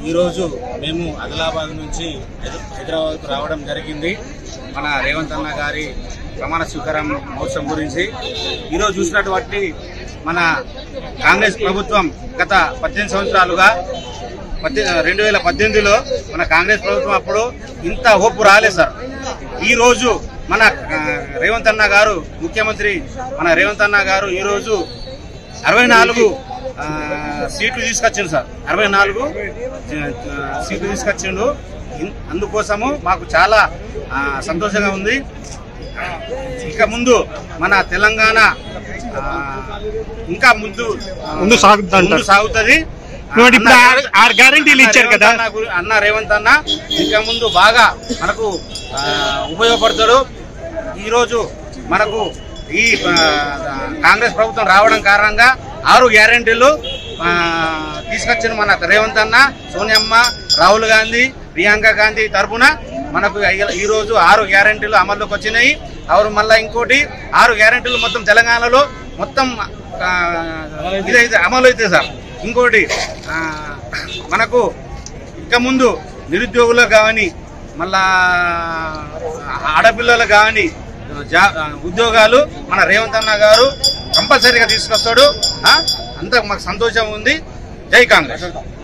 ఈరోజు మేము ఆదిలాబాద్ నుంచి హైద- హైదరాబాద్కు రావడం జరిగింది మన రేవంత్ అన్న గారి ప్రమాణ స్వీకారం మహోత్సవం గురించి ఈరోజు చూసినటువంటి మన కాంగ్రెస్ ప్రభుత్వం గత పద్దెనిమిది సంవత్సరాలుగా పద్దె రెండు వేల పద్దెనిమిదిలో మన కాంగ్రెస్ ప్రభుత్వం అప్పుడు ఇంత ఓపు రాలేదు సార్ ఈ రోజు మన ఆ, రేవంత్ అన్న గారు ముఖ్యమంత్రి మన రేవంత్ అన్న గారు ఈ రోజు అరవై నాలుగు ఆ, సీట్లు తీసుకొచ్చిండు సార్ అరవై నాలుగు ఆ, సీట్లు తీసుకొచ్చిండు ఇన్- అందుకోసము మాకు చాలా ఆ, సంతోషంగా ఉంది ఇక ముందు మన తెలంగాణ ఆ, ఇంకా ముందు ఆ, ముందు సాగుతుంది అంటారు. ముందు సాగుతుంది ఇప్పుడు ఇప్పుడు అన్న ఆరు- ఆరు గ్యారెంటీలు ఇచ్చారు రేవంత్ కదా. అన్న గు- అన్న రేవంత్ అన్న ఇంకా ముందు బాగా మనకు ఆ, ఉపయోగపడతాడు ఈరోజు మనకు ఈ ఆ, కాంగ్రెస్ ప్రభుత్వం రావడం కారణంగా ఆరు గ్యారెంటీలు ఆ, తీసుకొచ్చిన మన రేవంత్ అన్న సోనియమ్మ రాహుల్ గాంధీ ప్రియాంక గాంధీ తరఫున మనకు ఈ- ఈ రోజు ఆరు గ్యారెంటీలు అమల్లోకి వచ్చినాయి ఆరు మళ్ళా ఇంకోటి ఆరు గ్యారెంటీలు మొత్తం తెలంగాణలో మొత్తం ఆ, ఇదైతే అమలు అయితే సార్ ఇంకోటి ఆ, మనకు ఇక ముందు నిరుద్యోగులకు కానీ మళ్ళా ఆడపిల్లలకు కానీ జా ఉద్యోగాలు మన రేవంత్ అన్న గారు కంపల్సరీగా తీసుకొస్తాడు ఆ? అంత మాకు సంతోషం ఉంది జై కాంగ్రెస్